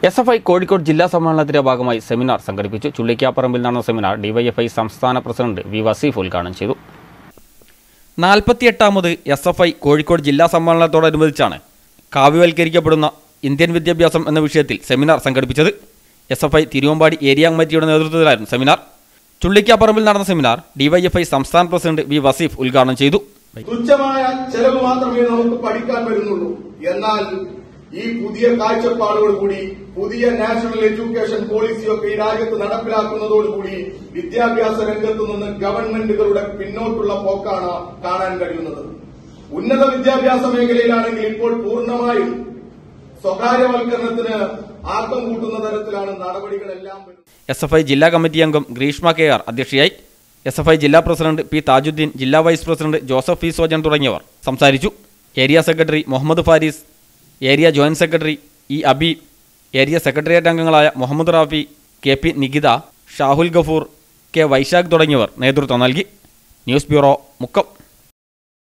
S F I Kozhikode ജില്ലാ സമ്മേളനത്തിന്റെ ഭാഗമായി സെമിനാർ സംഘടിപ്പിച്ചു ചുള്ളിക്കാപ്പറമ്പിൽ നടന്ന സെമിനാർ ഡിവൈഎഫ്ഐ സംസ്ഥാന പ്രസിഡന്റ് വി വസീഫ് ഉദ്ഘാടനം ചെയ്തു നാൽപ്പത്തിയെട്ടാമത് എസ് എഫ് ഐ കോഴിക്കോട് ജില്ലാ സമ്മേളനത്തോടനുബന്ധിച്ചാണ് കാവ്യവൽക്കരിക്കപ്പെടുന്ന ഇന്ത്യൻ വിദ്യാഭ്യാസം എന്ന വിഷയത്തിൽ സെമിനാർ സംഘടിപ്പിച്ചത് S F I Thiruvambady area കമ്മിറ്റിയുടെ നേതൃത്വത്തിലായിരുന്നു സെമിനാർ ചുള്ളിക്കാപ്പറമ്പിൽ നടന്ന സെമിനാർ ഡിവൈഎഫ്ഐ സംസ്ഥാന പ്രസിഡന്റ് വി വസീഫ് ഉദ്ഘാടനം ചെയ്തു തുച്ഛമായ ചെലവ് മാത്രമേ നമുക്ക് പഠിക്കാൻ വരുന്നുള്ളൂ എന്നാൽ ഈ പുതിയ കാഴ്ചപ്പാടോടുകൂടി പുതിയ നാഷണൽ എഡ്യൂക്കേഷൻ പോളിസിയൊക്കെ ഈ രാജ്യത്ത് നടപ്പിലാക്കുന്നതോടുകൂടി വിദ്യാഭ്യാസ രംഗത്തു നിന്ന് ഗവൺമെന്റുകളുടെ പിന്നോട്ടുള്ള പോക്കാണ് കാണാൻ കഴിയുന്നത് ഉന്നത വിദ്യാഭ്യാസ മേഖലയിലാണെങ്കിൽ ഇപ്പോൾ പൂർണ്ണമായും സ്വകാര്യവൽക്കരണത്തിന് ആക്കം കൂട്ടുന്ന തരത്തിലാണ് നടപടികളെല്ലാം വരുന്നത് എസ് എഫ് ഐ ജില്ലാ കമ്മിറ്റി അംഗം ഗ്രീഷ്മ കെ ആർ അധ്യക്ഷയായി എസ് എഫ് ഐ ജില്ലാ പ്രസിഡന്റ് പി താജുദ്ദീൻ ജില്ലാ vice president Joseph P Sojan തുടങ്ങിയവർ സംസാരിച്ചു area secretary Muhammad Faris area joint secretary E Abi area secretariat അംഗങ്ങളായ Muhammad Rafi K P Nikitha Shahul Gafoor K Vaishakh തുടങ്ങിയവർ നേതൃത്വം നൽകി ന്യൂസ് ബ്യൂറോ മുക്കം